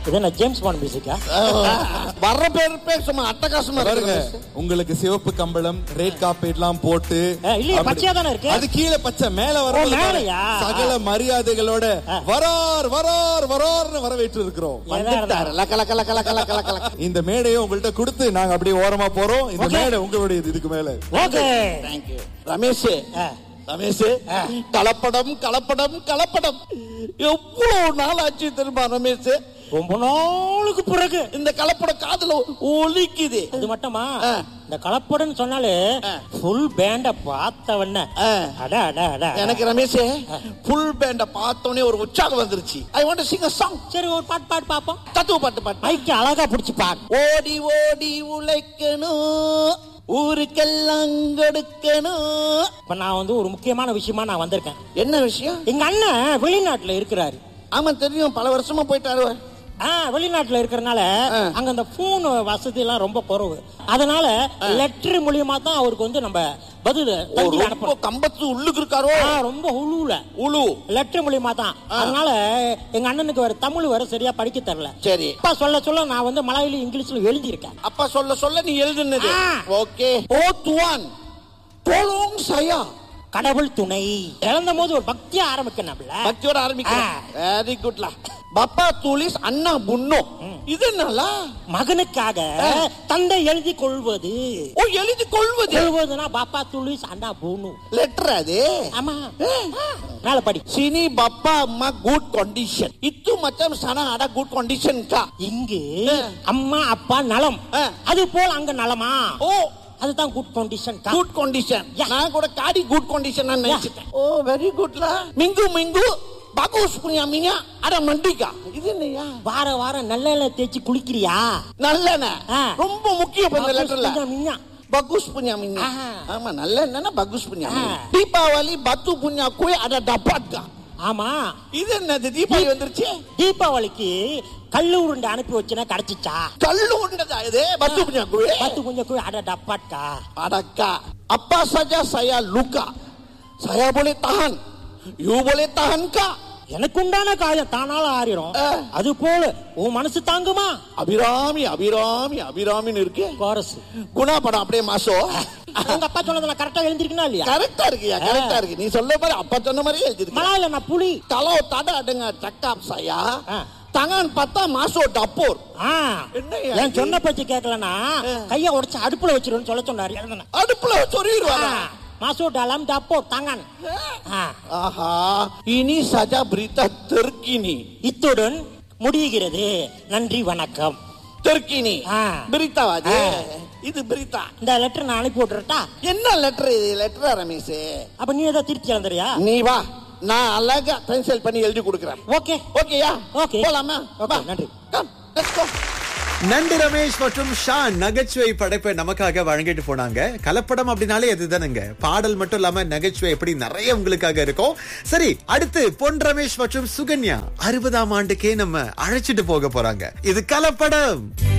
இது என்ன James bond மியூசிக்கா வர்ற பேர் பேர் சும்மா அட்டகாசமா பாருங்க இருக்கு உங்களுக்கு சிவப்பு கம்பளம் ரெட் கார்பெட் எல்லாம் போட்டு ஏ, இல்லையே, அப்படி- பச்சையா தானே இருக்கு. அது கீழே பச்சை மேல வர ஓ, மேலையா? சகல மரியாதைகளோட வரார் வரார் வரார்னு வரவேற்று இருக்கிறோம் வந்துட்டாரு லக்க லக்க லக்க லக்க லக்க லக்க லக்க இந்த மேடையை உங்கள்ட்ட கொடுத்து நாங்க அப்படியே ஓரமா போறோம் இந்த Okay. மேடை உங்களுடையது இதுக்கு மேல ஓகே தேங்க்யூ ரமேஷ் ஆ. ரமேஷ் கலப்படம் கலப்படம் கலப்படம் எவ்வளவு நாள் ஆச்சு தெரியுமா ரமேஷ் ரொம்ப நாளுக்கு பிறகு இந்த கலப்படம் காதுல ஒலிக்குது இது மட்டுமா ஆ. இந்த கலப்படன்னு சொன்னாலே ஃபுல் பேண்ட பார்த்தவன ஆ. அட அட அட எனக்கு ரமேஷ் ஃபுல் பேண்ட பார்த்தோன்னே ஒரு உற்சாகம் வந்துருச்சு ஐ வாண்ட் சிங் சாங் சரி ஒரு பாட்டு பாட்டு பாப்போம் தத்துவ பாட்டு பாட்டு மைக்கு அழகா பிடிச்சு பாடு ஓடி ஓடி உழைக்கணும் ஊருக்கெல்லாம் கொடுக்கணும் இப்ப நான் வந்து ஒரு முக்கியமான விஷயமா நான் வந்திருக்கேன் என்ன விஷயம் எங்க அண்ணன் வெளிநாட்டுல இருக்கிறாரு ஆமா தெரியும் பல வருஷமா போயிட்டாரு ஆ வெளிநாட்டுல இருக்கிறனால ஆ. அங்க அந்த போன் வசதி எல்லாம் ரொம்ப குறைவு அதனால லெட்டர் மூலியமா தான் அவருக்கு வந்து நம்ம பதில் ஓ, தந்தி ரொம்ப அனுப்பணும் கம்பத்து உள்ளுக்கு இருக்காரோ ஆ, ரொம்ப உழுவுல உழு லெட்டர் மூலியமா தான் அதனால எங்க அண்ணனுக்கு வேற தமிழ் வேற சரியா படிக்க தெரியல சரி அப்பா சொல்ல சொல்ல நான் வந்து மலையில இங்கிலீஷ்ல எழுதியிருக்கேன் அப்பா சொல்ல சொல்ல நீ எழுதுனது ஆ. ஓகே ஓ துவான் தோலோங் சயா கடவுள் துணை இழந்த போது ஒரு பக்தியா ஆரம்பிக்கணும்ல பக்தியோட ஆரம்பிக்கிறேன் வெரி குட்லா பப்பா தூளிஸ் அண்ணா புண்ணோ இது என்னலா மகனுக்காக தந்தை எழுதி கொள்வது ஓ எழுதி கொள்வது கொள்வதுனா பாப்பா துளிஸ் அண்ணா பூனு லெட்டர் அது ஆமா மேல படி சினி பப்பா அம்மா குட் கண்டிஷன் இத்து மச்சம் சன அட குட் கண்டிஷன் கா இங்கு ஆ. அம்மா அப்பா நலம் ஆ. அது போல் அங்க நலமா ஓ அதுதான் good condition good condition Yeah. நான் கூட காடி குட் கண்டிஷன் நினைச்சிட்டேன் ஓ வெரி குட்லா மிங்கு மிங்கு பாகூஸ் புனியா மியா அட மண்டிக்கா இது என்னையா வார வாரம் நல்ல தேய்ச்சி குளிக்கிறியா நல்லெண்ண ஆ. ரொம்ப முக்கியம் இந்த லெட்டர்ல புனியா மியா. பகுஸ் புண்ணியா மின்யா ஆஹா. ஆமா நல்ல என்னன்னா பகுஸ் புண்ணியா ஆ. தீபாவளி பத்து புண்ணியா கோய் அட டப்பாட்கா ஆமா இது என்னது தீபாவளி வந்துருச்சு தீபாவளிக்கு கல்லு உருண்டை அனுப்பி வச்சுனா கிடைச்சிச்சா கல்லு உண்டதா இது பத்து புண்ணியா கோய் பத்து கொஞ்சம் போய் அட டப்பாட்கா அடக்கா அப்பா சஜா சயா லுக்கா saya boleh tahan you boleh tahan kah எனக்கு உண்டான காயம் தானால ஆறிரும் ஆ. அது போல உன் மனசு தாங்குமா அபிராமி அபிராமி அபிராமின்னு இருக்கு கோரஸ் குணா படம் அப்படியே மாசோ உங்க அப்பா சொன்னது நான் கரெக்டா எழுந்திருக்கா இல்லையா கரெக்டா இருக்குயா கரெக்டா இருக்கு நீ சொல்ல மாதிரி அப்பா சொன்ன மாதிரி எழுதிருக்கு மலாயில நான் புலி kalau tak ada dengan cakap saya ஆ. tangan patah masuk dapur ஆ. என்னய்யா என் இது? சொன்ன பேச்சு கேட்கலன்னா கைய உடைச்சு அடுப்புல வச்சிருன்னு சொல்ல சொன்னாரு எழுதுன அடுப்புல சொருகிடுவாரா மாசு dalam dapur tangan ஆ. ஆஹா இனி சஜா பிரீத்தா தெற்கினி இத்துடன் முடிகிறது நன்றி வணக்கம் தெற்கினி ஆ. பிரித்தாவா அது ஆ. இது பிரித்தா இந்த லெட்டர் நான் அனுப்பி விட்டுறட்டா என்ன லெட்டர் இது லெட்டரா ரமேஷ் அப்ப நீ ஏதோ திருச்சி எழுந்துறியா நீ வா நான் அழகா பென்சில் பண்ணி எழுதி கொடுக்குறேன் ஓகே ஓகேயா Okay. போலாமா Okay, வா. நன்றி. Come, let's go. நன்றி ரமேஷ் மற்றும் ஷான் நகைச்சுவை படைப்பை நமக்காக வழங்கிட்டு போனாங்க கலப்படம் அப்படின்னாலே இதுதானுங்க பாடல் மட்டும் இல்லாம நகைச்சுவை எப்படி நிறைய உங்களுக்காக இருக்கும் சரி அடுத்து பொன் ரமேஷ் மற்றும் சுகன்யா அறுபதாம் ஆண்டுக்கே நம்ம அழைச்சிட்டு போக போறாங்க இது கலப்படம்